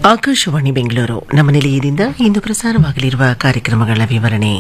ಆಕಾಶವಾಣಿ ಬೆಂಗಳೂರು ನಮ್ಮ ನಿಲಯದಿಂದ ಇಂದು ಪ್ರಸಾರವಾಗಲಿರುವ ಕಾರ್ಯಕ್ರಮಗಳ ವಿವರಣೆ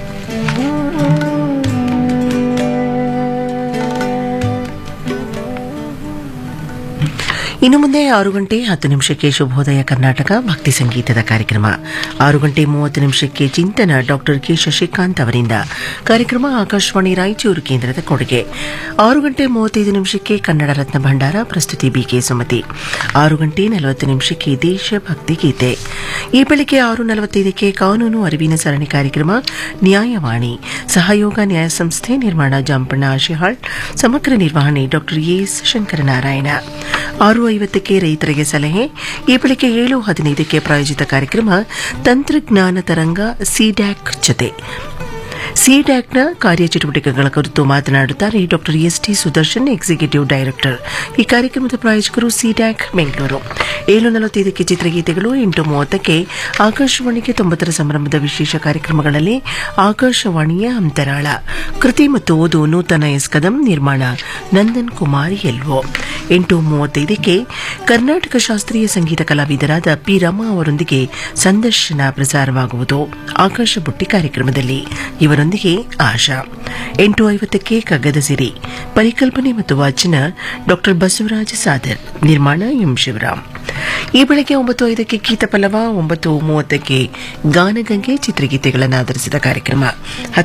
ಇನ್ನು ಮುಂದೆ ಆರು ಗಂಟೆ ಹತ್ತು ನಿಮಿಷಕ್ಕೆ ಶುಭೋದಯ ಕರ್ನಾಟಕ ಭಕ್ತಿ ಸಂಗೀತದ ಕಾರ್ಯಕ್ರಮ ಆರು ಗಂಟೆ ಮೂವತ್ತು ನಿಮಿಷಕ್ಕೆ ಚಿಂತನ ಡಾಕ್ಟರ್ ಕೆ ಶಶಿಕಾಂತ್ ಅವರಿಂದ ಕಾರ್ಯಕ್ರಮ ಆಕಾಶವಾಣಿ ರಾಯಚೂರು ಕೇಂದ್ರದ ಕೊಡುಗೆ ಆರು ಗಂಟೆ ಮೂವತ್ತೈದು ನಿಮಿಷಕ್ಕೆ ಕನ್ನಡ ರತ್ನ ಭಂಡಾರ ಪ್ರಸ್ತುತಿ ಬಿಕೆ ಸುಮತಿ ಆರು ಗಂಟೆ ನಲವತ್ತು ನಿಮಿಷಕ್ಕೆ ದೇಶಭಕ್ತಿ ಗೀತೆ ಈ ಬೆಳಿಗ್ಗೆ ಆರು ನಲವತ್ತೈದಕ್ಕೆ ಕಾನೂನು ಅರಿವಿನ ಸರಣಿ ಕಾರ್ಯಕ್ರಮ ನ್ಯಾಯವಾಣಿ ಸಹಯೋಗ ನ್ಯಾಯ ಸಂಸ್ಥೆ ನಿರ್ಮಾಣ ಜಾಂಪಣ್ಣ ಆಶಿಹಾಳ್ ಸಮಗ್ರ ನಿರ್ವಹಣೆ ಡಾಕ್ಟರ್ ಎಸ್ ಶಂಕರನಾರಾಯಣ ಆರು ಐವತ್ತಕ್ಕೆ ರೈತರಿಗೆ ಸಲಹೆ ಈ ಬೆಳಿಗ್ಗೆ ಏಳು ಹದಿನೈದಕ್ಕೆ ಪ್ರಾಯೋಜಿತ ಕಾರ್ಯಕ್ರಮ ತಂತ್ರಜ್ಞಾನ ತರಂಗ ಸಿಡ್ಯಾಕ್ ಜೊತೆ ಸಿಡ್ಯಾಕ್ನ ಕಾರ್ಯಚಟುವಟಿಕೆಗಳ ಕುರಿತು ಮಾತನಾಡುತ್ತಾರೆ doctor S T Sudarshan executive director ಈ ಕಾರ್ಯಕ್ರಮದ ಪ್ರಾಯೋಜಕರು ಸಿಡ್ಯಾಕ್ ಬೆಂಗಳೂರು ಏಳು ನಲವತ್ತೈದಕ್ಕೆ ಚಿತ್ರಗೀತೆಗಳು ಎಂಟು ಮೂವತ್ತಕ್ಕೆ ಆಕಾಶವಾಣಿಗೆ ತೊಂಬತ್ತರ ಸಂಭ್ರಮದ ವಿಶೇಷ ಕಾರ್ಯಕ್ರಮಗಳಲ್ಲಿ ಆಕಾಶವಾಣಿಯ ಅಂತರಾಳ ಕೃತಿ ಮತ್ತು ಓದು ನೂತನ ಎಸ್ ಕದಂ ನಿರ್ಮಾಣ ನಂದನ್ ಕುಮಾರ್ ಎಲ್ವೋ ಎಂಟು ಮೂವತ್ತೈದಕ್ಕೆ ಕರ್ನಾಟಕ ಶಾಸ್ತ್ರೀಯ ಸಂಗೀತ ಕಲಾವಿದರಾದ ಪಿ ರಮಾ ಅವರೊಂದಿಗೆ ಸಂದರ್ಶನ ಪ್ರಸಾರವಾಗುವುದು ಆಕಾಶ ಬುಟ್ಟಿ ಕಾರ್ಯಕ್ರಮದಲ್ಲಿ ಇವರೊಂದಿಗೆ ಆಶಾ ಎಂಟು ಐವತ್ತಕ್ಕೆ ಕಗ್ಗದ ಸಿರಿ ಪರಿಕಲ್ಪನೆ ಮತ್ತು ವಾಚನ ಡಾಕ್ಟರ್ ಬಸವರಾಜ ಸಾದರ್ ನಿರ್ಮಾಣ ಎಂ ಶಿವರಾಮ್ ಈ ಬೆಳಗ್ಗೆ ಒಂಬತ್ತು ಐದಕ್ಕೆ ಗೀತ ಪಲ್ಲವ ಒಂಬತ್ತು ಮೂವತ್ತಕ್ಕೆ ಗಾನಗಂಗೆ ಚಿತ್ರಗೀತೆಗಳನ್ನು ಆಧರಿಸಿದ ಕಾರ್ಯಕ್ರಮ